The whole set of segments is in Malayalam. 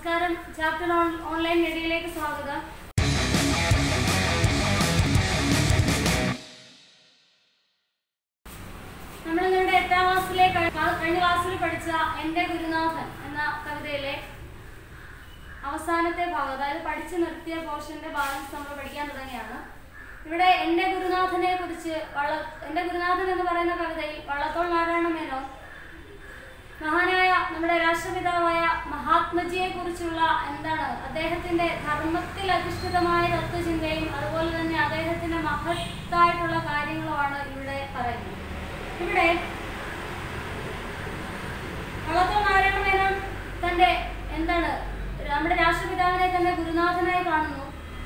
നമസ്കാരം ചാപ്റ്റർ ഓൺ ഓൺലൈൻ മീഡിയയിലേക്ക് സ്വാഗതം നമ്മൾ നിങ്ങളുടെ എട്ടാം ക്ലാസ്സിലെ കഴി- കഴിഞ്ഞ ക്ലാസ്സിൽ പഠിച്ച എൻ്റെ ഗുരുനാഥൻ എന്ന കവിതയിലെ അവസാനത്തെ ഭാഗം അതായത് പഠിച്ചു നിർത്തിയ പോർഷന്റെ ബാലൻസ് നമ്മൾ പഠിക്കാൻ തുടങ്ങിയാണ് ഇവിടെ എൻ്റെ ഗുരുനാഥനെ കുറിച്ച് വള്ള എൻ്റെ ഗുരുനാഥൻ എന്ന് പറയുന്ന കവിതയിൽ വള്ളത്തോൾ നാരായണ മേനോൻ മഹാനായ നമ്മുടെ രാഷ്ട്രപിതാവായ മഹാത്മജിയെ കുറിച്ചുള്ള എന്താണ് അദ്ദേഹത്തിന്റെ ധർമ്മത്തിൽ അധിഷ്ഠിതമായ തത്വചിന്തയും അതുപോലെ തന്നെ അദ്ദേഹത്തിന്റെ മഹത്തായിട്ടുള്ള കാര്യങ്ങളുമാണ് ഇവിടെ പറയുന്നത് ഇവിടെ വള്ളത്തോൾ നാരായണ മേനോൻ തന്റെ എന്താണ് നമ്മുടെ രാഷ്ട്രപിതാവിനെ തന്നെ ഗുരുനാഥനായി കാണുന്നു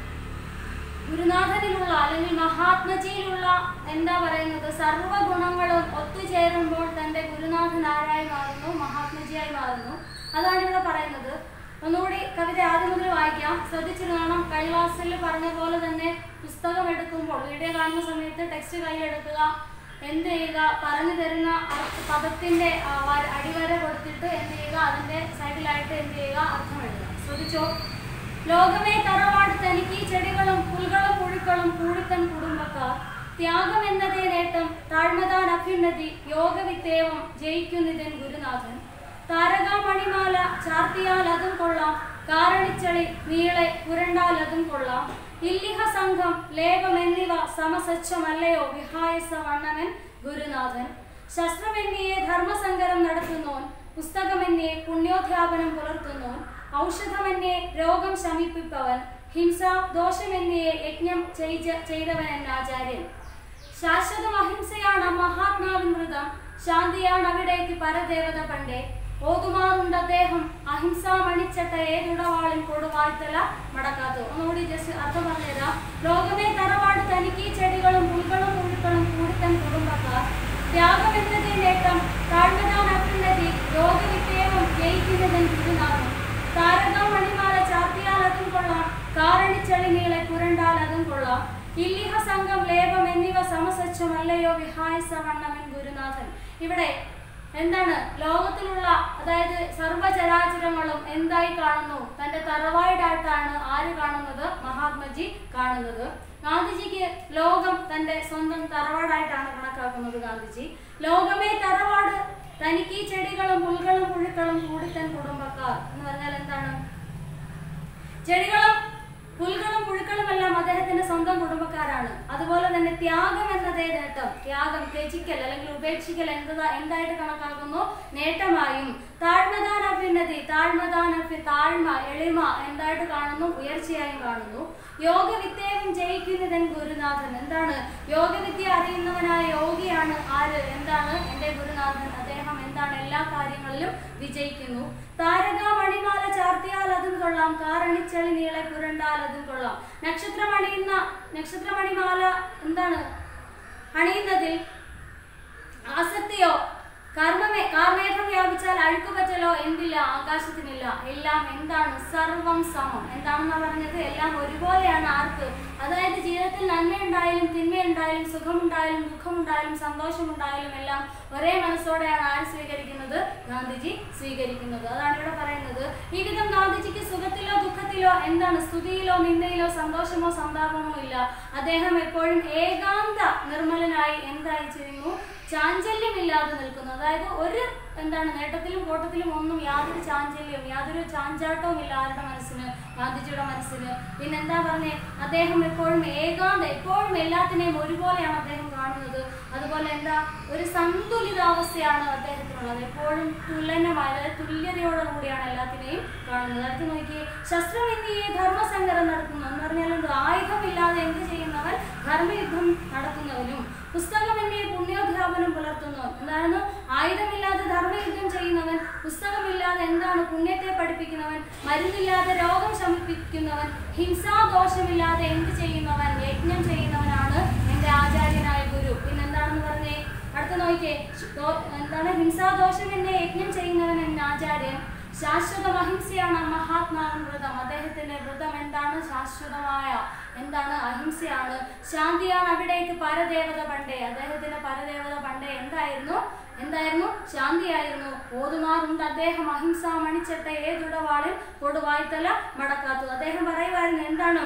ഗുരുനാഥനിലുള്ള അല്ലെങ്കിൽ മഹാത്മജിയിലുള്ള എന്താ പറയുന്നത് സർവ്വ ഗുണങ്ങളും ഒത്തുചേരുമ്പോൾ തന്റെ ഗുരുനാഥൻ ആരായി മാറുന്നു മഹാത്മജിയായി മാറുന്നു അതാണ് ഇവിടെ പറയുന്നത് ഒന്നുകൂടി കവിത ആദ്യം മുതൽ വായിക്കാം ശ്രദ്ധിച്ചിരുന്നോണം കഴിഞ്ഞ ക്ലാസ്സിൽ പറഞ്ഞ പോലെ തന്നെ പുസ്തകം എടുക്കുമ്പോൾ വീഡിയോ കാണുന്ന സമയത്ത് ടെക്സ്റ്റ് കയ്യിലെടുക്കുക എന്ത് ചെയ്യുക പറഞ്ഞു തരുന്ന അർത്ഥ- പദത്തിന്റെ ആ, വര- അടിവര കൊടുത്തിട്ട് എന്ത് ചെയ്യുക അതിന്റെ സൈഡിലായിട്ട് എന്ത് ചെയ്യുക അർത്ഥം എഴുതുക ശ്രദ്ധിച്ചോ ലോകമേ തറവാട് തനിക്ക് ഈ ചെടികളും പുൽകളും പുഴുക്കളും കൂടിത്തൻ കുടുംബക്കാർ ത്യാഗം എന്നതേ നേട്ടം താഴ്മതാൻ അഭ്യുന്നതി യോഗവിത്തേവം ജയിക്കുന്നിതൻ ഗുരുനാഥൻ താരകാമണിമാല ചാർത്തിയാൽ അതും കൊള്ളാം കാരണിച്ചളി നീളെ പുരണ്ടാൽ അതും കൊള്ളാം ഇല്ലിഹ സംഘം ലേപം എന്നിവ സമസച്ഛമല്ലയോ വിഹായസ വണ്ണവൻ ഗുരുനാഥൻ ശസ്ത്രമെന്നിയെ ധർമ്മസങ്കരം നടത്തുന്നോൻ പുസ്തകമെന്നെ പുണ്യോധ്യാപനം പുലർത്തുന്നോൻ ഔഷധമെന്നെ രോഗം ശമിപ്പിപ്പവൻ ഹിംസ ദോഷമെന്നിയെ യജ്ഞം ചെയ്ത ചെയ്തവൻ എന്നാചാര്യൻ ശാശ്വതം അഹിംസയാണ് മഹാത്മാവിൻ മൃതം ശാന്തിയാണ് അവിടേക്ക് പരദേവത പണ്ടേ ഓതുമാറുണ്ട് അദ്ദേഹം അഹിംസാ മണിച്ചട്ട ഏതുടവാളിൻ കൊടുവായ്ത്തല മടക്കാത്തു ഒന്നുകൂടി ജസ്റ്റ് അർത്ഥം പറഞ്ഞുതരാം ലോകമേ തറവാട് തനിക്ക് ഈ ചെടികളും പുൽകളും പുഴുക്കളും കൂടിത്തൻ കുടുംബക്കാർ ത്യാഗം എന്നതേ നേട്ടം താഴ്മതാൻ അഭ്യുന്നതി രോഗവിത്തേവം ജയിക്കുന്നതൻ ഗുരുനാഥൻ താരകം മണിമാല ചാർത്തിയാൽ അതും കൊള്ളാം കാരണിച്ചളി നീളെ പുരണ്ടാൽ അതും കൊള്ളാം ഇല്ലിഹ സംഘം ലേപം എന്നിവ സമസച്ഛമല്ലയോ വിഹായസ വണ്ണമൻ ഗുരുനാഥൻ ഇവിടെ എന്താണ് ലോകത്തിലുള്ള അതായത് സർവചരാചരങ്ങളും എന്തായി കാണുന്നു തന്റെ തറവായിട്ടായിട്ടാണ് ആര് കാണുന്നത് മഹാത്മജി കാണുന്നത് ഗാന്ധിജിക്ക് ലോകം തന്റെ സ്വന്തം തറവാടായിട്ടാണ് കണക്കാക്കുന്നത് ഗാന്ധിജി ലോകമേ തറവാട് തനിക്ക് ഈ ചെടികളും പുൽകളും പുഴുക്കളും കൂടിത്തൻ കുടുംബക്കാർ എന്ന് പറഞ്ഞാൽ എന്താണ് ചെടികളും പുൽകളും പുഴുക്കളും എല്ലാം അദ്ദേഹത്തിന്റെ സ്വന്തം കുടുംബക്കാരാണ് അതുപോലെ തന്നെ ത്യാഗം എന്നതേ നേട്ടം ത്യാഗം ത്യജിക്കൽ അല്ലെങ്കിൽ ഉപേക്ഷിക്കൽ എന്നതാ എന്തായിട്ട് കണക്കാക്കുന്നു നേട്ടമായും താഴ്മദാന അഭ്യുന്നതി താഴ്മദാന അഭ്യ- താഴ്മ എളിമ എന്തായിട്ട് കാണുന്നു ഉയർച്ചയായും കാണുന്നു യോഗവിദ്യയും ജയിക്കുന്നതൻ ഗുരുനാഥൻ എന്താണ് യോഗവിദ്യ അറിയുന്നവനായ യോഗിയാണ് ആര് എന്താണ് എന്റെ ഗുരുനാഥൻ അദ്ദേഹം എന്താണ് എല്ലാ കാര്യങ്ങളിലും വിജയിക്കുന്നു താരക മണിമാല ചാർത്തിയാൽ അതും കൊള്ളാം കാരണിച്ചളി നീളെ പുരണ്ടാൽ അതും കൊള്ളാം നക്ഷത്രം അണിയുന്ന നക്ഷത്രമണിമാല എന്താണ് അണിയുന്നതിൽ ആസക്തിയോ കർമ്മമേ കാർമേഘം വ്യാപിച്ചാൽ അഴുക്കുപറ്റലോ എന്തില്ല ആകാശത്തിനില്ല എല്ലാം എന്താണ് സർവം സമം എന്താണെന്നാ പറഞ്ഞത് എല്ലാം ഒരുപോലെയാണ് ആർക്ക് അതായത് ജീവിതത്തിൽ നന്മയുണ്ടായാലും തിന്മയുണ്ടായാലും സുഖമുണ്ടായാലും ദുഃഖമുണ്ടായാലും സന്തോഷമുണ്ടായാലും എല്ലാം ഒരേ മനസ്സോടെയാണ് ആര് സ്വീകരിക്കുന്നത് ഗാന്ധിജി സ്വീകരിക്കുന്നത് അതാണ് ഇവിടെ പറയുന്നത് ഈ വിധം ഗാന്ധിജിക്ക് സുഖത്തിലോ ദുഃഖത്തിലോ എന്താണ് സ്തുതിയിലോ നിന്ദയിലോ സന്തോഷമോ സന്താപമോ ഇല്ല അദ്ദേഹം എപ്പോഴും ഏകാന്ത നിർമ്മലനായി എന്തായി ചെയ്യുന്നു ചാഞ്ചല്യമില്ലാതെ നിൽക്കുന്നു അതായത് ഒരു എന്താണ് നേട്ടത്തിലും കോട്ടത്തിലും ഒന്നും യാതൊരു ചാഞ്ചല്യവും യാതൊരു ചാഞ്ചാട്ടവും ഇല്ല ആരുടെ മനസ്സിന് ഗാന്ധിജിയുടെ മനസ്സിന് പിന്നെ എന്താ പറഞ്ഞേ അദ്ദേഹം എപ്പോഴും ഏകാന്ത എപ്പോഴും എല്ലാത്തിനെയും ഒരുപോലെയാണ് അദ്ദേഹം കാണുന്നത് അതുപോലെ എന്താ ഒരു സന്തുലിതാവസ്ഥയാണ് അദ്ദേഹത്തിനുള്ളത് എപ്പോഴും തുലനമായ അതായത് തുല്യതയോടെ കൂടിയാണ് എല്ലാത്തിനെയും കാണുന്നത് അടുത്ത് നോക്കി ശസ്ത്രം എന്നിയെ ധർമ്മസങ്കരം നടത്തുന്നു എന്ന് പറഞ്ഞാൽ എന്ത് ആയുധമില്ലാതെ എന്ത് ചെയ്യുന്നവൻ ധർമ്മയുദ്ധം നടത്തുന്നവനും പുസ്തകം എന്നെ പുണ്യോധ്യാപനം പുലർത്തുന്നു എന്തായിരുന്നു ആയുധമില്ലാതെ ധർമ്മയുദ്ധം ചെയ്യുന്നവൻ പുസ്തകമില്ലാതെ എന്താണ് പുണ്യത്തെ പഠിപ്പിക്കുന്നവൻ മരുന്നില്ലാതെ രോഗം ശമിപ്പിക്കുന്നവൻ ഹിംസാദോഷമില്ലാതെ എന്ത് ചെയ്യുന്നവൻ യജ്ഞം ചെയ്യുന്നവനാണ് എൻ്റെ ആചാര്യനായ ഗുരു പിന്നെ എന്താണെന്ന് പറഞ്ഞേ അടുത്ത നോക്കിയേ ദോ- എന്താണ് ഹിംസാദോഷം എന്നെ യജ്ഞം ചെയ്യുന്നവൻ എൻ്റെ ആചാര്യൻ ശാശ്വത അഹിംസയാണ് മഹാത്മാവൻ വ്രതം അദ്ദേഹത്തിന്റെ വ്രതം എന്താണ് ശാശ്വതമായ എന്താണ് അഹിംസയാണ് ശാന്തിയാണ് അവിടേക്ക് പരദേവത പണ്ടേ അദ്ദേഹത്തിന്റെ പരദേവത പണ്ടേ എന്തായിരുന്നു എന്തായിരുന്നു ശാന്തിയായിരുന്നു ഓതുമാറുണ്ട് അദ്ദേഹം അഹിംസ മണിച്ചട്ട ഏതുടവാളിൽ കൊടുവായ്ത്തല മടക്കാത്തു അദ്ദേഹം പറയുമായിരുന്നു എന്താണ്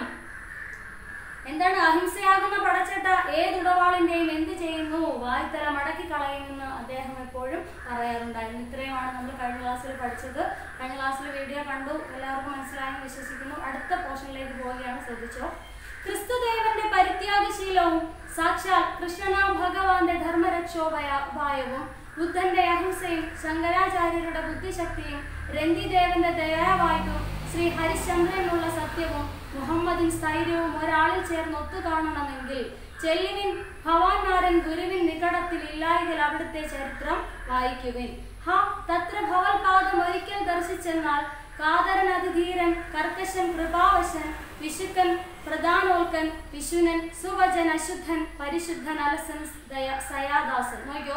എന്താണ് അഹിംസയാകുന്ന പടച്ചട്ട ഏതുടവാളിന്റെയും എന്ത് ചെയ്യുന്നു വായ്ത്തല മടക്കി കളയുമെന്ന് അദ്ദേഹം എപ്പോഴും പറയാറുണ്ടായിരുന്നു ഇത്രയുമാണ് നമ്മൾ കഴിഞ്ഞ ക്ലാസ്സിൽ പഠിച്ചത് കഴിഞ്ഞ ക്ലാസ്സിൽ വീഡിയോ കണ്ടു എല്ലാവർക്കും മനസ്സിലായെന്ന് വിശ്വസിക്കുന്നു അടുത്ത പോർഷനിലേക്ക് പോവുകയാണ് ശ്രദ്ധിച്ചോ ക്രിസ്തുദേവന്റെ പരിത്യാഗശീലവും സാക്ഷാൽ കൃഷ്ണനാം ഭഗവാന്റെ ധർമ്മരക്ഷോപായവും ബുദ്ധന്റെ അഹിംസയും ശങ്കരാചാര്യരുടെ ബുദ്ധിശക്തിയും രന്തിദേവന്റെ ദയാവായ്പും ശ്രീ ഹരിശ്ചന്ദ്രനുള്ള സത്യവും മുഹമ്മദിൻ സ്ഥൈര്യവും ഒരാളിൽ ചേർന്ന് ഒത്തുകാണണമെങ്കിൽ ചെല്ലുവിൻ ഭവാൻമാരൻ ഗുരുവിൻ നികടത്തിൽ ഇല്ലായതിൽ അവിടുത്തെ ചരിത്രം വായിക്കുവിൻ ഹ തത്ര ഭവൽപാദം ഒരിക്കൽ ദർശിച്ചെന്നാൽ കാതരൻ അതിധീരൻ കർക്കശൻ കൃപാവശൻ വിശുക്കൻ പ്രധാനോൽക്കൻ വിശുനൻ സുവചൻ അശുദ്ധൻ പരിശുദ്ധൻ അലസൻ ദയ സയാദാസൻ നോക്കിയോ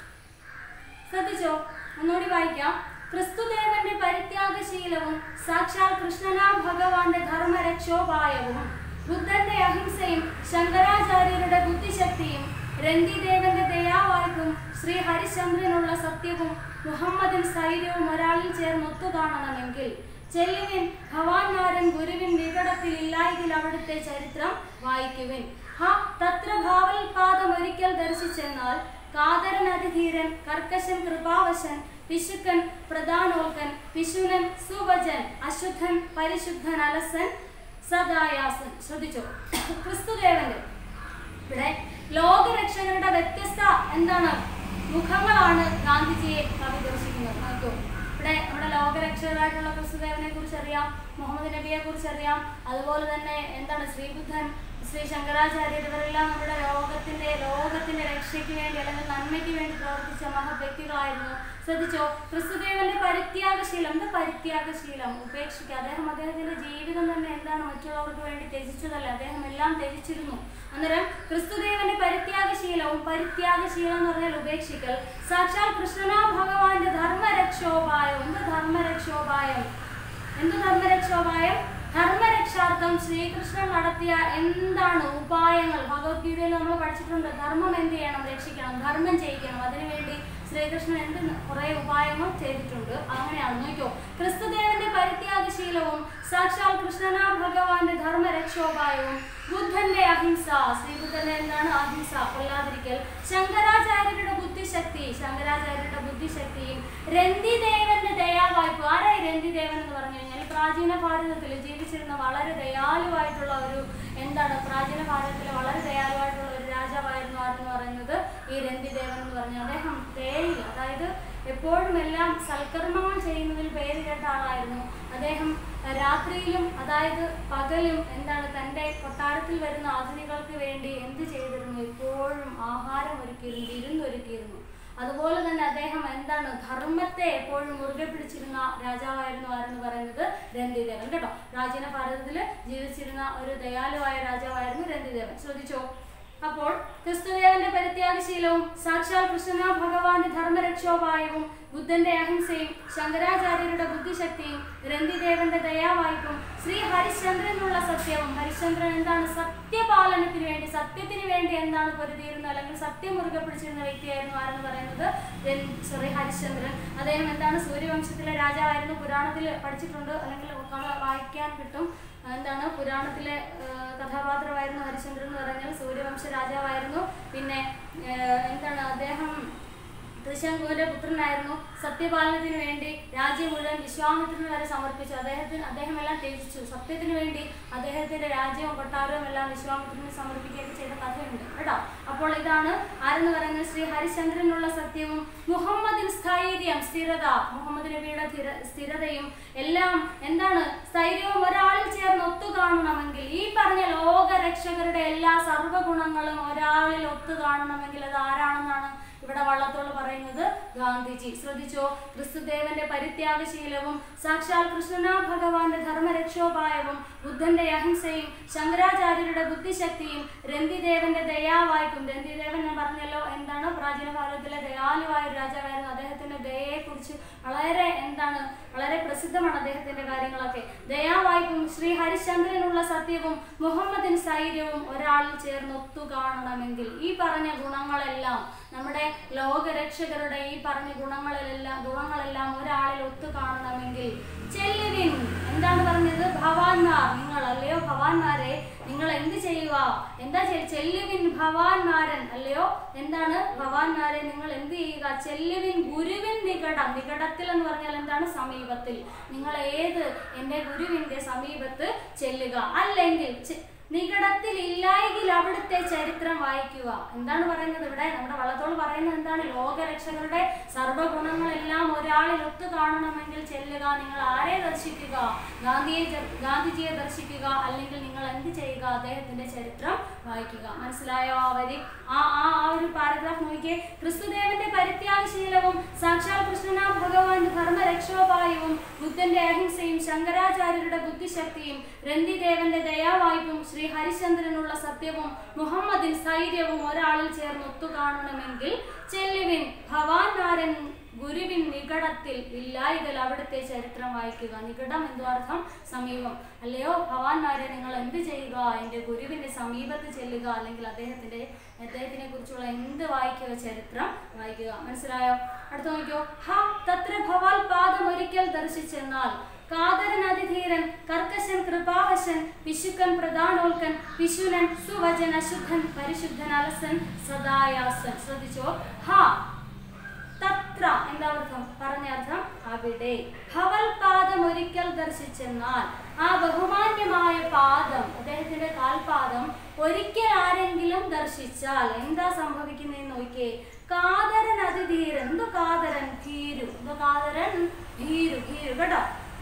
ശ്രദ്ധിച്ചോ ഒന്നുകൂടി വായിക്കാം ക്രിസ്തുദേവന്റെ പരിത്യാഗശീലവും സാക്ഷാൽ കൃഷ്ണനാ ഭഗവാന്റെ ധർമ്മരക്ഷോപായവും ബുദ്ധന്റെ അഹിംസയും ശങ്കരാചാര്യരുടെ ബുദ്ധിശക്തിയും രന്തിദേവന്റെ ദയാവായ്പും ശ്രീ ഹരിശ്ചന്ദ്രനുള്ള സത്യവും മുഹമ്മദിൻ സ്ഥൈര്യവും ഒരാളിൽ ചേർന്ന് ഒത്തുകാണണമെങ്കിൽ ചെല്ലുവിൻ ഭവാൻമാരൻ ഗുരുവിൻ നികടത്തിൽ ഇല്ലായതിൽ അവിടുത്തെ ചരിത്രം വായിക്കുവിൻ ഹ തത്ര ഭാവൽപാദം ഒരിക്കൽ ദർശിച്ചെന്നാൽ കാതരൻ അതിധീരൻ കർക്കശൻ കൃപാവശൻ വിശുക്കൻ പ്രധാനോൽക്കൻ വിശുനൻ സുവചൻ അശുദ്ധൻ പരിശുദ്ധൻ അലസൻ സദായാസൻ ശ്രദ്ധിച്ചോ ക്രിസ്തുദേവന്റെ ഇവിടെ ലോകരക്ഷകരുടെ വ്യത്യസ്ത എന്താണ് മുഖങ്ങളാണ് ഗാന്ധിജിയെ കവി ദർശിക്കുന്നത് നോക്കൂ ഇവിടെ നമ്മുടെ ലോകരക്ഷകരായിട്ടുള്ള ക്രിസ്തുദേവനെ കുറിച്ച് അറിയാം മുഹമ്മദ് നബിയെ കുറിച്ച് അറിയാം അതുപോലെ തന്നെ എന്താണ് ശ്രീബുദ്ധൻ ശ്രീ ശങ്കരാചാര്യർ ഇവരെല്ലാം നമ്മുടെ ലോകത്തിന്റെ ലോകത്തിന്റെ രക്ഷയ്ക്ക് വേണ്ടി അല്ലെങ്കിൽ നന്മയ്ക്ക് വേണ്ടി പ്രവർത്തിച്ച മഹത് വ്യക്തികളായിരുന്നു ശ്രദ്ധിച്ചോ ക്രിസ്തുദേവന്റെ പരിത്യാഗശീലം എന്താ പരിത്യാഗശീലം ഉപേക്ഷിക്കുക അദ്ദേഹം അദ്ദേഹത്തിന്റെ ജീവിതം തന്നെ എന്താണ് മറ്റുള്ളവർക്ക് വേണ്ടി ത്യജിച്ചതല്ല അദ്ദേഹം എല്ലാം ത്യജിച്ചിരുന്നു അന്നേരം ക്രിസ്തുദേവന്റെ പരിത്യാഗശീലവും പരിത്യാഗശീലം എന്ന് പറഞ്ഞാൽ ഉപേക്ഷിക്കൽ സാക്ഷാൽ കൃഷ്ണനാ ഭഗവാന്റെ ധർമ്മരക്ഷോപായം എന്ത് ധർമ്മരക്ഷോപായം എന്ത് ധർമ്മരക്ഷോപായം ധർമ്മരക്ഷാർത്ഥം ശ്രീകൃഷ്ണൻ നടത്തിയ എന്താണ് ഉപായങ്ങൾ ഭഗവത്ഗീതയിൽ നമ്മൾ പഠിച്ചിട്ടുണ്ട് ധർമ്മം എന്ത് ചെയ്യണം രക്ഷിക്കണം ധർമ്മം ചെയ്യിക്കണം അതിനുവേണ്ടി ശ്രീകൃഷ്ണൻ എന്ത് കുറെ ഉപായങ്ങൾ ചെയ്തിട്ടുണ്ട് അങ്ങനെയാണ് നോക്കിയോ ക്രിസ്തുദേവന്റെ പരിത്യാഗശീലവും സാക്ഷാൽ കൃഷ്ണനാ ഭഗവാന്റെ ധർമ്മരക്ഷോപായവും ബുദ്ധന്റെ അഹിംസ ശ്രീബുദ്ധന്റെ എന്താണ് അഹിംസ കൊല്ലാതിരിക്കൽ ശങ്കരാചാര്യരുടെ ബുദ്ധിശക്തി ശങ്കരാചാര്യരുടെ ബുദ്ധിശക്തിയും രന്തിദേവന്റെ ദയാവായ്പ ആരായി രന്തിദേവൻ എന്ന് പറഞ്ഞു കഴിഞ്ഞാൽ പ്രാചീന ഭാരതത്തിൽ ജീവിച്ചിരുന്ന വളരെ ദയാലുവായിട്ടുള്ള ഒരു എന്താണ് പ്രാചീന ഭാരതത്തിലെ വളരെ ദയാലുവായിട്ടുള്ള ഒരു രാജാവായിരുന്നു ആരെന്ന് പറയുന്നത് ഈ രന്തിദേവൻ എന്ന് പറഞ്ഞു അദ്ദേഹം ദയയില്ല അതായത് എപ്പോഴും എല്ലാം സൽക്കർമ്മങ്ങൾ ചെയ്യുന്നതിൽ പേര് കേട്ട ആളായിരുന്നു അദ്ദേഹം രാത്രിയിലും അതായത് പകലും എന്താണ് തൻ്റെ കൊട്ടാരത്തിൽ വരുന്ന അതിഥികൾക്ക് വേണ്ടി എന്ത് ചെയ്തിരുന്നു എപ്പോഴും ആഹാരം ഒരുക്കിയിരുന്നു വിരുന്നൊരുക്കിയിരുന്നു അതുപോലെ തന്നെ അദ്ദേഹം എന്താണ് ധർമ്മത്തെ എപ്പോഴും മുറുകെ പിടിച്ചിരുന്ന രാജാവായിരുന്നു ആരെന്ന് പറയുന്നത് രന്തിദേവൻ കേട്ടോ പ്രാചീന ഭാരതത്തിൽ ജീവിച്ചിരുന്ന ഒരു ദയാലുവായ രാജാവായിരുന്നു രന്തിദേവൻ ശ്രദ്ധിച്ചോ അപ്പോൾ ക്രിസ്തുദേവന്റെ പരിത്യാഗശീലവും സാക്ഷാൽ കൃഷ്ണനാ ഭഗവാന്റെ ധർമ്മരക്ഷോപായവും ബുദ്ധന്റെ അഹിംസയും ശങ്കരാചാര്യരുടെ ബുദ്ധിശക്തിയും രന്തിദേവന്റെ ദയാവായ്പും ശ്രീ ഹരിശ്ചന്ദ്രനുള്ള സത്യവും ഹരിശ്ചന്ദ്രൻ എന്താണ് സത്യപാലനത്തിന് വേണ്ടി സത്യത്തിന് വേണ്ടി എന്താണ് പൊരുതിയിരുന്നത് അല്ലെങ്കിൽ സത്യം മുറുകെ പിടിച്ചിരുന്ന വ്യക്തിയായിരുന്നു ആരെന്ന് പറയുന്നത് രൻ- ശ്രീ ഹരിശ്ചന്ദ്രൻ അദ്ദേഹം എന്താണ് സൂര്യവംശത്തിലെ രാജാവായിരുന്നു പുരാണത്തിൽ പഠിച്ചിട്ടുണ്ട് അല്ലെങ്കിൽ കഥ വായിക്കാൻ കിട്ടും എന്താണ് പുരാണത്തിലെ ആ, കഥാപാത്രമായിരുന്നു ഹരിശ്ചന്ദ്രൻ എന്ന് പറഞ്ഞാൽ സൂര്യവംശ രാജാവായിരുന്നു പിന്നെ ആ, എന്താണ് അദ്ദേഹം ത്രിശങ്കുവിന്റെ പുത്രനായിരുന്നു സത്യപാലനത്തിന് വേണ്ടി രാജ്യം മുഴുവൻ വിശ്വാമിത്രന് വരെ സമർപ്പിച്ചു അദ്ദേഹത്തിന് അദ്ദേഹം എല്ലാം ത്യജിച്ചു സത്യത്തിന് വേണ്ടി അദ്ദേഹത്തിന്റെ രാജ്യവും കൊട്ടാരവും എല്ലാം വിശ്വാമിത്രന് സമർപ്പിക്കുകയൊക്കെ ചെയ്ത കഥയുണ്ട് കേട്ടോ അപ്പോൾ ഇതാണ് ആരെന്ന് പറയുന്നത് ശ്രീ ഹരിശ്ചന്ദ്രനുള്ള സത്യവും മുഹമ്മദിൻ സ്ഥൈര്യം സ്ഥിരത മുഹമ്മദ് നബിയുടെ ധിര- സ്ഥിരതയും എല്ലാം എന്താണ് സ്ഥൈര്യവും ഒരാളിൽ ചേർന്ന് ഒത്തുകാണണമെങ്കിൽ ഈ പറഞ്ഞ ലോകരക്ഷകരുടെ എല്ലാ സർവ്വഗുണങ്ങളും ഒരാളിൽ ഒത്തുകാണണമെങ്കിൽ അത് ആരാണെന്നാണ് ഇവിടെ വള്ളത്തോൾ പറയുന്നത് ഗാന്ധിജി ശ്രദ്ധിച്ചോ ക്രിസ്തുദേവന്റെ പരിത്യാഗശീലവും സാക്ഷാൽ കൃഷ്ണനാ ഭഗവാന്റെ ധർമ്മരക്ഷോപായവും ബുദ്ധന്റെ അഹിംസയും ശങ്കരാചാര്യരുടെ ബുദ്ധിശക്തിയും രന്തിദേവന്റെ ദയാവായ്പും രന്തിദേവൻ ഞാൻ പറഞ്ഞല്ലോ എന്താണ് പ്രാചീന ഭാരതത്തിലെ ദയാലുവായ ഒരു രാജാവായിരുന്നു അദ്ദേഹത്തിന്റെ ദയയെക്കുറിച്ച് വളരെ എന്താണ് വളരെ പ്രസിദ്ധമാണ് അദ്ദേഹത്തിന്റെ കാര്യങ്ങളൊക്കെ ദയാവായ്പും ശ്രീ ഹരിശ്ചന്ദ്രനുള്ള സത്യവും മുഹമ്മദിൻ സ്ഥൈര്യവും ഒരാളിൽ ചേർന്ന് ഒത്തുകാണണമെങ്കിൽ ഈ പറഞ്ഞ ഗുണങ്ങളെല്ലാം നമ്മുടെ ലോകരക്ഷകരുടെ ഈ പറഞ്ഞ ഗുണങ്ങളിലെല്ലാം ഗുണങ്ങളെല്ലാം ഒരാളിൽ ഒത്തു കാണണമെങ്കിൽ ചെല്ലുവിൻ എന്താണ് പറഞ്ഞത് ഭവാന്മാർ നിങ്ങൾ അല്ലയോ ഭവാന്മാരെ നിങ്ങൾ എന്ത് ചെയ്യുക എന്താ ചെയ്യ- ചെല്ലുവിൻ ഭവാന്മാരൻ അല്ലയോ എന്താണ് ഭവാന്മാരെ നിങ്ങൾ എന്ത് ചെയ്യുക ചെല്ലുവിൻ ഗുരുവിൻ നികടം നികടത്തിൽ എന്ന് പറഞ്ഞാൽ എന്താണ് സമീപത്തിൽ നിങ്ങൾ ഏത് എൻ്റെ ഗുരുവിന്റെ സമീപത്ത് ചെല്ലുക അല്ലെങ്കിൽ ചെ- നികടത്തിൽ ഇല്ലായെങ്കിൽ അവിടുത്തെ ചരിത്രം വായിക്കുക എന്താണ് പറയുന്നത് ഇവിടെ നമ്മുടെ വള്ളത്തോൾ പറയുന്നത് എന്താണ് ലോകരക്ഷകരുടെ സർവ്വഗുണങ്ങളെല്ലാം ഒരാളിൽ ഒത്തു കാണണമെങ്കിൽ ചെല്ലുക നിങ്ങൾ ആരെ ദർശിക്കുക ഗാന്ധിയെ ജ- ഗാന്ധിജിയെ ദർശിക്കുക അല്ലെങ്കിൽ നിങ്ങൾ എന്ത് ചെയ്യുക അദ്ദേഹത്തിന്റെ ചരിത്രം വായിക്കുക മനസ്സിലായോ ആ വരി ആ ആ ആ ഒരു പാരഗ്രാഫ് നോക്കിയേ ക്രിസ്തുദേവന്റെ പരിത്യാഗശീലവും സാക്ഷാൽ കൃഷ്ണനാ ഭഗവാൻ ധർമ്മരക്ഷോപായവും ബുദ്ധന്റെ അഹിംസയും ശങ്കരാചാര്യരുടെ ബുദ്ധിശക്തിയും രന്തിദേവന്റെ ദയാവായ്പും ശ്രീ ഹരിചന്ദ്രനുള്ള സത്യവും മുഹമ്മദിൻ സ്ഥൈര്യവും ഒരാളിൽ ചേർന്ന് ഒത്തുകാണണമെങ്കിൽ ചെല്ലുവിൻ ഭവാൻമാരൻ ഗുരുവിൻ നികടത്തിൽ ഇല്ലായകൽ അവിടുത്തെ ചരിത്രം വായിക്കുക നികടം എന്തോ അർത്ഥം സമീപം അല്ലയോ ഭവാൻമാരെ നിങ്ങൾ എന്ത് ചെയ്യുക എൻ്റെ ഗുരുവിന്റെ സമീപത്ത് ചെല്ലുക അല്ലെങ്കിൽ അദ്ദേഹത്തിന്റെ അദ്ദേഹത്തിനെ കുറിച്ചുള്ള എന്ത് വായിക്കുക ചരിത്രം വായിക്കുക മനസ്സിലായോ അടുത്ത നോക്കിയോ ഹ തത്ര ഭവാൽ പാദം ഒരിക്കൽ ദർശിച്ചെന്നാൽ കാതരൻ അതിധീരൻ കർക്കശൻ കൃപാവശൻ പിശുക്കൻ പ്രധാനോൽക്കൻ പിശുലൻ സുവചൻ അശുദ്ധൻ പരിശുദ്ധൻ അലസൻ സദായാസൻ ശ്രദ്ധിച്ചോ ഹ തത്ര എന്താ അർത്ഥം പറഞ്ഞ അർത്ഥം അവിടെ ഭവൽ പാദം ഒരിക്കൽ ദർശിച്ചെന്നാൽ ആ ബഹുമാന്യമായ പാദം അദ്ദേഹത്തിന്റെ കാൽപാദം ഒരിക്കൽ ആരെങ്കിലും ദർശിച്ചാൽ എന്താ സംഭവിക്കുന്നതെന്ന് നോക്കിയേ കാതരൻ അതിധീരൻ എന്തോ കാതരൻ ഭീരു എന്തോ കാതരൻ ഭീരു ഭീരു കേട്ടോ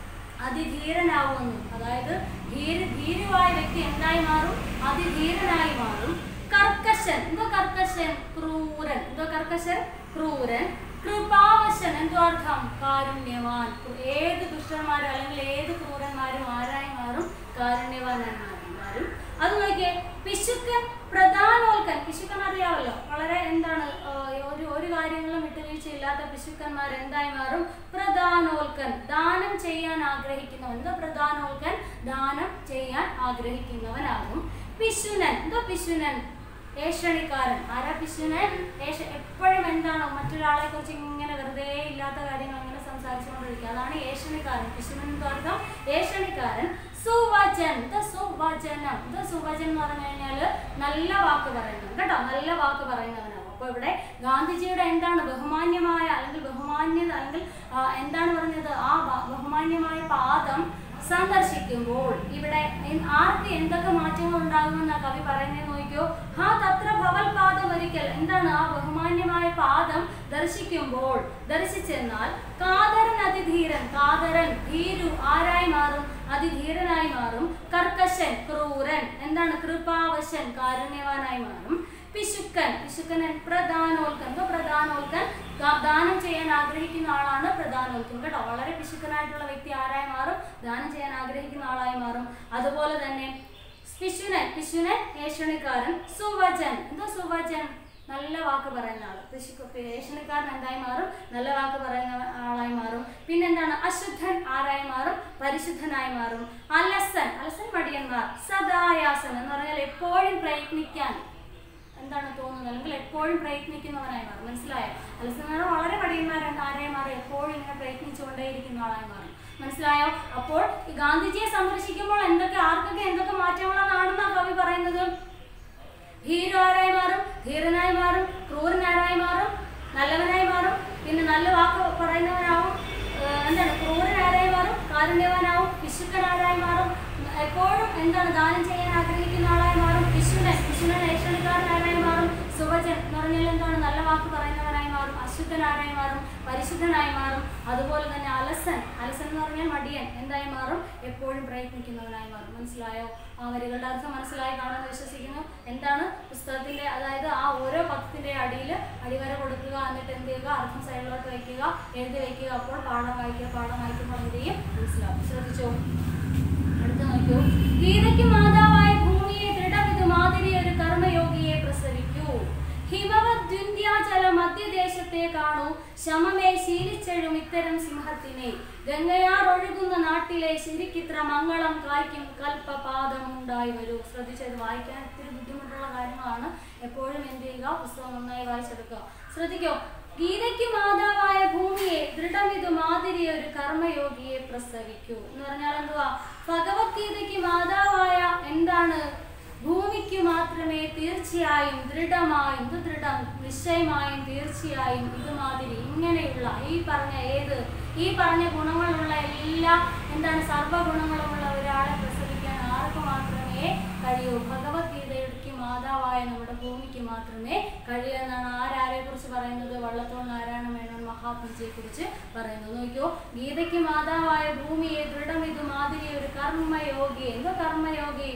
അതിധീരനാവുന്നു അതായത് ധീര ധീരുവായ വ്യക്തി എന്തായി മാറും അതിധീരനായി മാറും കർക്കശൻ എന്തോ കർക്കശൻ ക്രൂരൻ എന്തോ കർക്കശൻ ക്രൂരൻ കൃപാവശൻ എന്തോ അർത്ഥം കാരുണ്യവാൻ ഏത് ദുഷ്ടന്മാരും അല്ലെങ്കിൽ ഏത് ക്രൂരന്മാരും ആരായി മാറും കാരുണ്യവാനായി മാറും അത് നോക്കിയേ പിശുക്കൻ പ്രധാനോൽക്കൻ പിശുക്കൻ അറിയാമല്ലോ വളരെ എന്താണ് ആ, ഒരു ഒരു കാര്യങ്ങളും വിട്ടുവീഴ്ചയില്ലാത്ത പിശുക്കന്മാർ എന്തായി മാറും പ്രധാനോൽക്കൻ ദാനം ചെയ്യാൻ ആഗ്രഹിക്കുന്നവൻ എന്തോ പ്രധാനോൽക്കൻ ദാനം ചെയ്യാൻ ആഗ്രഹിക്കുന്നവനാകും പിശുനൻ എന്തോ പിശുനൻ ഏഷണിക്കാരൻ ആരാ പിശുനൻ ഏഷ എപ്പോഴും എന്താണോ മറ്റൊരാളെ കുറിച്ച് ഇങ്ങനെ വെറുതെ ഇല്ലാത്ത കാര്യങ്ങൾ അങ്ങനെ സംസാരിച്ചുകൊണ്ടിരിക്കുക അതാണ് ഏഷണിക്കാരൻ പിശുനൻ എന്ന് അർത്ഥം ഏഷണിക്കാരൻ സുവചൻ ദ സുവചനം ദ സുവചൻ എന്ന് പറഞ്ഞു കഴിഞ്ഞാല് നല്ല വാക്ക് പറയുന്നത് കേട്ടോ നല്ല വാക്ക് പറയുന്നവനാണ് അപ്പൊ ഇവിടെ ഗാന്ധിജിയുടെ എന്താണ് ബഹുമാന്യമായ അല്ലെങ്കിൽ ബഹുമാന്യത അല്ലെങ്കിൽ ആ, എന്താണ് പറഞ്ഞത് ആ ബ- ബഹുമാന്യമായ പാദം സന്ദർശിക്കുമ്പോൾ ഇവിടെ എൻ- ആർക്ക് എന്തൊക്കെ മാറ്റങ്ങൾ ഉണ്ടാകുമെന്ന കവി പറയുന്നത് നോക്കിയോ ഹാ തത്ര ഭവൽ പാദം ഒരിക്കൽ എന്താണ് ആ ബഹുമാന്യമായ പാദം ദർശിക്കുമ്പോൾ ദർശിച്ചെന്നാൽ കാതരൻ അതിധീരൻ കാതരൻ ഭീരു ആരായി മാറും അതിധീരനായി മാറും കർക്കശൻ ക്രൂരൻ എന്താണ് കൃപാവശൻ കാരുണ്യവാനായി മാറും പിശുക്കൻ പിശുക്കൻ പ്രധാനോൽക്കൻ എന്തോ പ്രധാനോൽക്കൻ ദാ- ദാനം ചെയ്യാൻ ആഗ്രഹിക്കുന്ന ആളാണ് പ്രധാനോൽക്കൻ കേട്ടോ വളരെ പിശുക്കനായിട്ടുള്ള വ്യക്തി ആരായി മാറും ദാനം ചെയ്യാൻ ആഗ്രഹിക്കുന്ന ആളായി മാറും അതുപോലെ തന്നെ പിശുനൻ പിശുനൻ ഏഷണിക്കാരൻ സുവചൻ എന്തോ സുവചൻ നല്ല വാക്ക് പറയുന്ന ആള് പിശുക്ക് ഏഷണിക്കാരൻ എന്തായി മാറും നല്ല വാക്ക് പറയുന്ന ആളായി മാറും പിന്നെന്താണ് അശുദ്ധൻ ആരായി മാറും പരിശുദ്ധനായി മാറും അലസൻ അലസൻ മടിയന്മാർ സദായാസൻ എന്ന് പറഞ്ഞാൽ എപ്പോഴും പ്രയത്നിക്കാൻ എന്താണ് തോന്നുന്നത് അല്ലെങ്കിൽ എപ്പോഴും പ്രയത്നിക്കുന്നവനായി മാറും മനസ്സിലായോ അലസന്മാർ വളരെ മടിയന്മാരാണ് ആരായി മാറും എപ്പോഴും ഇങ്ങനെ പ്രയത്നിച്ചുകൊണ്ടേയിരിക്കുന്ന ആളായി മാറും മനസ്സിലായോ അപ്പോൾ ഈ ഗാന്ധിജിയെ സന്ദർശിക്കുമ്പോൾ എന്തൊക്കെ ആർക്കൊക്കെ എന്തൊക്കെ മാറ്റങ്ങളാണെന്നാണ് കവി പറയുന്നത് ഹീരോ ആരായി മാറും ധീരനായി മാറും ക്രൂരനാരായി മാറും നല്ലവനായി മാറും പിന്നെ നല്ല വാക്ക് പറയുന്നവനാവും ഏഹ് എന്താണ് ക്രൂരനാരായി മാറും കാരുണ്യവാനാവും പിശുക്കനാരായി മാറും എപ്പോഴും എന്താണ് ദാനം ചെയ്യാൻ ആഗ്രഹിക്കുന്ന ആളായി മാറും പിശുനൻ പിശുനൻ ഏഷണിക്കാരനാരായി മാറും സുവചൻ എന്ന് പറഞ്ഞാൽ എന്താണ് നല്ല വാക്ക് പറയുന്നവനായി മാറും അശുദ്ധനാരായി മാറും പരിശുദ്ധനായി മാറും അതുപോലെ തന്നെ അലസൻ അലസൻ എന്ന് പറഞ്ഞാൽ മടിയൻ എന്തായി മാറും എപ്പോഴും പ്രയത്നിക്കുന്നവനായി മാറും മനസ്സിലായോ ആ വരികളുടെ അർത്ഥം മനസ്സിലായി കാണുമെന്ന് വിശ്വസിക്കുന്നു എന്താണ് പുസ്തകത്തിന്റെ അതായത് ആ ഓരോ പദത്തിന്റെ അടിയിൽ അടിവര കൊടുക്കുക എന്നിട്ട് എന്ത് ചെയ്യുക അർത്ഥം സൈഡിലോട്ട് വയ്ക്കുക എഴുതി വയ്ക്കുക അപ്പോൾ പാഠം വായിക്കുക പാഠം വായിക്കുമ്പോൾ എന്ത് ചെയ്യും മനസ്സിലാവും ശ്രദ്ധിച്ചോ അടുത്ത നോക്കൂ ഗീതയ്ക്ക് മാതാവായ ഭൂമിയെ ദൃഢവിധു മാതിരി ഒരു കർമ്മയോഗിയെ പ്രസവിക്കൂ ഹിമവദ്വിന്ധ്യാചല മധ്യദേശത്തെ കാണൂ ശമമേ ശീലിച്ചെഴും ഇത്തരം സിംഹത്തിനെ ഗംഗയാർ ഒഴുകുന്ന നാട്ടിലെ ശരിക്കിത്ര മംഗളം കായ്ക്കും കൽപ്പപാദമുണ്ടായി വരൂ ശ്രദ്ധിച്ചത് വായിക്കാൻ ഇത്തിരി ബുദ്ധിമുട്ടുള്ള കാര്യങ്ങളാണ് എപ്പോഴും എന്ത് ചെയ്യുക പുസ്തകം നന്നായി വായിച്ചെടുക്കുക ശ്രദ്ധിക്കോ ഗീതയ്ക്ക് മാതാവായ ഭൂമിയെ ദൃഢമിതു മാതിരി ഒരു കർമ്മയോഗിയെ പ്രസവിക്കൂ എന്ന് പറഞ്ഞാൽ എന്തുവാ ഭഗവത്ഗീതയ്ക്ക് മാതാവായ എന്താണ് ഭൂമിക്ക് മാത്രമേ തീർച്ചയായും ദൃഢമായും ഇത് ദൃഢം നിശ്ചയമായും തീർച്ചയായും ഇതുമാതിരി ഇങ്ങനെയുള്ള ഈ പറഞ്ഞ ഏത് ഈ പറഞ്ഞ ഗുണങ്ങളുള്ള എല്ലാ എന്താണ് സർവ്വഗുണങ്ങളുമുള്ള ഒരാളെ പ്രസവിക്കാൻ ആർക്ക് മാത്രമേ കഴിയൂ ഭഗവത്ഗീതയ്ക്ക് മാതാവായ നമ്മുടെ ഭൂമിക്ക് മാത്രമേ കഴിയൂ എന്നാണ് ആരാരെ കുറിച്ച് പറയുന്നത് വള്ളത്തോൾ നാരായണ മേനോൻ മഹാത്മജിയെ കുറിച്ച് പറയുന്നത് നോക്കിയോ ഗീതയ്ക്ക് മാതാവായ ഭൂമിയെ ദൃഢം ഇത് മാതിരി ഒരു കർമ്മയോഗി എന്തോ കർമ്മയോഗി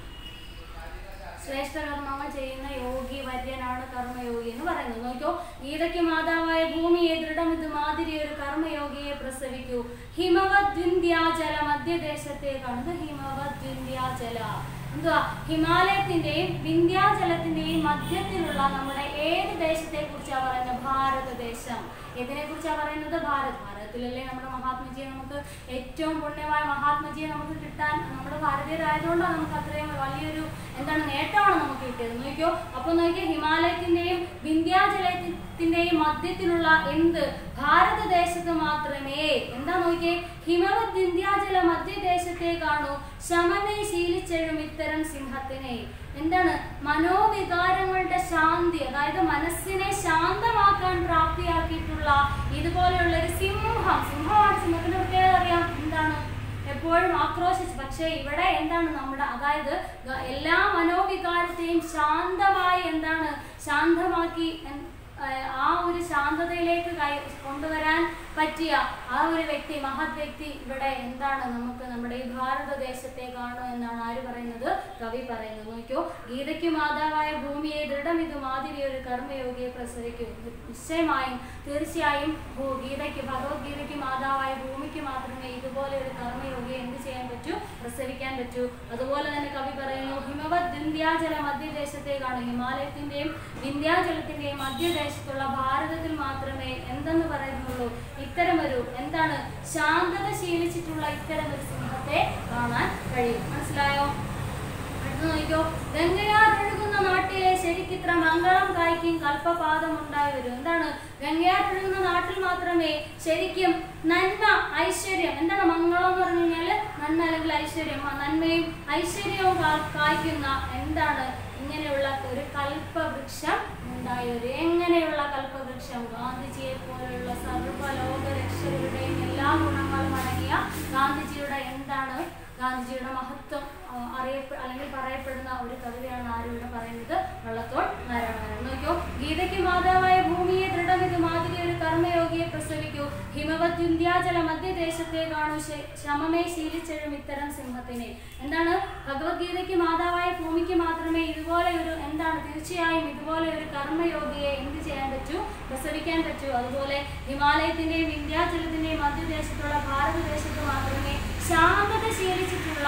ശ്രേഷ്ഠ കർമ്മങ്ങൾ ചെയ്യുന്ന യോഗി വര്യനാണ് കർമ്മയോഗി എന്ന് പറയുന്നത് നോക്കിയോ ഗീതയ്ക്ക് മാതാവായ ഭൂമിയെ ദൃഢം ഇത് മാതിരി ഒരു കർമ്മയോഗിയെ പ്രസവിക്കൂ ഹിമവദ്വിന്ധ്യാചല മധ്യദേശത്തേക്കാണ് ഇത് ഹിമവദ്വിന്ധ്യാചല എന്തുവാ ഹിമാലയത്തിന്റെയും വിന്ധ്യാചലത്തിന്റെയും മധ്യത്തിലുള്ള നമ്മുടെ ഏത് ദേശത്തെ കുറിച്ചാണ് പറയുന്നത് ഭാരതദേശം ഏതിനെ കുറിച്ചാണ് പറയുന്നത് ഭാരത് ഭാരതത്തിലല്ലേ നമ്മുടെ മഹാത്മജിയെ നമുക്ക് ഏറ്റവും പുണ്യമായ മഹാത്മജിയെ നമുക്ക് കിട്ടാൻ നമ്മുടെ ഭാരതീയരായതുകൊണ്ടാണ് നമുക്ക് അത്രയും വലിയൊരു എന്താണ് നേട്ടമാണ് നമുക്ക് കിട്ടിയത് നോക്കിയോ അപ്പൊ നോക്കിയോ ഹിമാലയത്തിന്റെയും വിന്ധ്യാചലത്തിന്റെയും മധ്യത്തിലുള്ള എന്ത് ഭാരതദേശത്ത് മാത്രമേ എന്താ നോക്കിയേ ഹിമവത് വിന്ധ്യാചല മധ്യദേശത്തെ കാണൂ ശമനെ ശീലിച്ചെഴും ഇത്തരം സിംഹത്തിനെ എന്താണ് മനോവികാരങ്ങളുടെ ശാന്തി അതായത് മനസ്സിനെ ശാന്തമാക്കാൻ പ്രാപ്തിയാക്കിയിട്ടുള്ള ഇതുപോലെയുള്ള ഒരു സിംഹം സിംഹമാണ് സിംഹത്തിന്റെ പ്രത്യേകത അറിയാം എന്താണ് എപ്പോഴും ആക്രോശിച്ച് പക്ഷേ ഇവിടെ എന്താണ് നമ്മുടെ അതായത് ഗ- എല്ലാ മനോവികാരത്തെയും ശാന്തമായി എന്താണ് ശാന്തമാക്കി എൻ- ഏഹ് ആ ഒരു ശാന്തതയിലേക്ക് കൈ കൊണ്ടുവരാൻ പറ്റിയ ആ ഒരു വ്യക്തി മഹത് വ്യക്തി ഇവിടെ എന്താണ് നമുക്ക് നമ്മുടെ ഈ ഭാരതദേശത്തെ കാണും എന്നാണ് ആര് പറയുന്നത് കവി പറയുന്നത് നോക്കിയോ ഗീതയ്ക്ക് മാതാവായ ഭൂമിയെ ദൃഢം ഇത് മാതിരി ഒരു കർമ്മയോഗിയെ പ്രസവിക്കും നിശ്ചയമായും തീർച്ചയായും ഭൂ- ഗീതയ്ക്ക് ഭഗവത്ഗീതയ്ക്ക് മാതാവായ ഭൂമിക്ക് മാത്രമേ ഇതുപോലെ ഒരു കർമ്മയോഗിയെ എന്ത് ചെയ്യാൻ പറ്റൂ പ്രസവിക്കാൻ പറ്റൂ അതുപോലെ തന്നെ കവി പറയുന്നു ഹിമവത് വിന്ധ്യാചല മധ്യദേശത്തേക്കാണ് ഹിമാലയത്തിന്റെയും വിന്ധ്യാചലത്തിന്റെയും മധ്യദേശത്തുള്ള ഭാരതത്തിൽ മാത്രമേ എന്തെന്ന് പറയുന്നുള്ളൂ ഇത്തരമൊരു എന്താണ് ശാന്തത ശീലിച്ചിട്ടുള്ള ഇത്തരം ഒരു സിംഹത്തെ കാണാൻ കഴിയും മനസ്സിലായോ അടുത്ത നോക്കിക്കോ ഗംഗയാർ ഒഴുകുന്ന നാട്ടിലെ ശരിക്കിത്ര മംഗളം കായ്ക്കും കൽപ്പപാദം ഉണ്ടായി വരും എന്താണ് ഗംഗയാർ ഒഴുകുന്ന നാട്ടിൽ മാത്രമേ ശരിക്കും നന്മ ഐശ്വര്യം എന്താണ് മംഗളം എന്ന് പറഞ്ഞു കഴിഞ്ഞാല് നന്മ അല്ലെങ്കിൽ ഐശ്വര്യം ആ നന്മയും ഐശ്വര്യവും കാ- കായ്ക്കുന്ന എന്താണ് ഇങ്ങനെയുള്ള ഒരു കൽപ്പവൃക്ഷം ഉണ്ടായി വരും എങ്ങനെയുള്ള കൽപ്പവൃക്ഷം ഗാന്ധിജിയെ പോലെയുള്ള സർവ്വലോക രക്ഷകരുടെയും എല്ലാ ഗുണങ്ങളും അടങ്ങിയ ഗാന്ധിജിയുടെ എന്താണ് ഗാന്ധിജിയുടെ മഹത്വം ആ, അറിയപ്പെ അല്ലെങ്കിൽ പറയപ്പെടുന്ന ഒരു കവിതയാണ് ആരിവിടെ പറയുന്നത് വള്ളത്തോൾ നാരായണൻ നോക്കിയോ ഗീതയ്ക്ക് മാതാവായ ഭൂമിയെ ദൃഢമിത് മാതിരി ഒരു കർമ്മയോഗിയെ പ്രസവിക്കൂ ഹിമവത് വിന്ധ്യാചല മധ്യദേശത്തെ കാണൂ ശ- ശമമേ ശീലിച്ചെഴും ഇത്തരം സിംഹത്തിനെ എന്താണ് ഭഗവത്ഗീതയ്ക്ക് മാതാവായ ഭൂമിക്ക് മാത്രമേ ഇതുപോലെ ഒരു എന്താണ് തീർച്ചയായും ഇതുപോലെ ഒരു കർമ്മയോഗിയെ എന്ത് ചെയ്യാൻ പറ്റൂ പ്രസവിക്കാൻ പറ്റൂ അതുപോലെ ഹിമാലയത്തിന്റെയും വിന്ധ്യാചലത്തിന്റെയും മധ്യദേശത്തുള്ള ഭാരതദേശത്ത് മാത്രമേ ശാന്തത ശീലിച്ചിട്ടുള്ള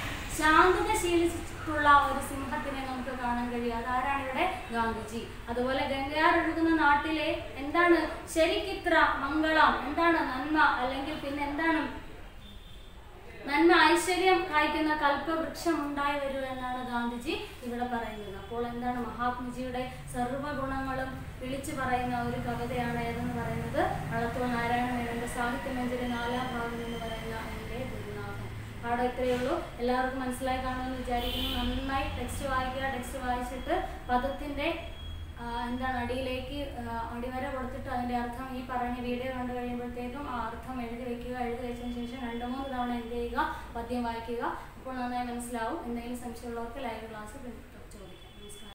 ശാന്തത ശീലിച്ചിട്ടുള്ള ഒരു സിംഹത്തിനെ നമുക്ക് കാണാൻ കഴിയും അതാരാണ് ഇവിടെ ഗാന്ധിജി അതുപോലെ ഗംഗയാർ ഒഴുകുന്ന നാട്ടിലെ എന്താണ് ശരിക്കിത്ര മംഗളം എന്താണ് നന്മ അല്ലെങ്കിൽ പിന്നെ എന്താണ് നന്മ ഐശ്വര്യം കായ്ക്കുന്ന കൽപ്പവൃക്ഷം ഉണ്ടായി വരൂ എന്നാണ് ഗാന്ധിജി ഇവിടെ പറയുന്നത് അപ്പോൾ എന്താണ് മഹാത്മജിയുടെ സർവ്വഗുണങ്ങളും വിളിച്ചു പറയുന്ന ഒരു കവിതയാണ് ഏതെന്ന് പറയുന്നത് വള്ളത്തോൾ നാരായണ മേനോന്റെ സാഹിത്യമഞ്ജരി നാലാം ഭാഗം എന്ന് പറയുന്ന എൻ്റെ ഗുരുനാഥൻ പാഠം ഇത്രയേ ഉള്ളൂ എല്ലാവർക്കും മനസ്സിലായി കാണുമെന്ന് വിചാരിക്കുന്നു നന്നായി ടെക്സ്റ്റ് വായിക്കുക ടെക്സ്റ്റ് വായിച്ചിട്ട് പദത്തിന്റെ ആ, എന്താണ് അടിയിലേക്ക് ആ, അടിവര കൊടുത്തിട്ട് അതിന്റെ അർത്ഥം ഈ പറഞ്ഞ വീഡിയോ കണ്ടു കഴിയുമ്പോഴത്തേക്കും ആ അർത്ഥം എഴുതി വെക്കുക എഴുതി വെച്ചതിന് ശേഷം രണ്ട് മൂന്ന് തവണ എന്ത് ചെയ്യുക പദ്യം വായിക്കുക അപ്പോൾ നന്നായി മനസ്സിലാവും എന്തെങ്കിലും സംശയമുള്ളവർക്ക് ലൈവ് ക്ലാസ് ചോദിക്കാം നമസ്കാരം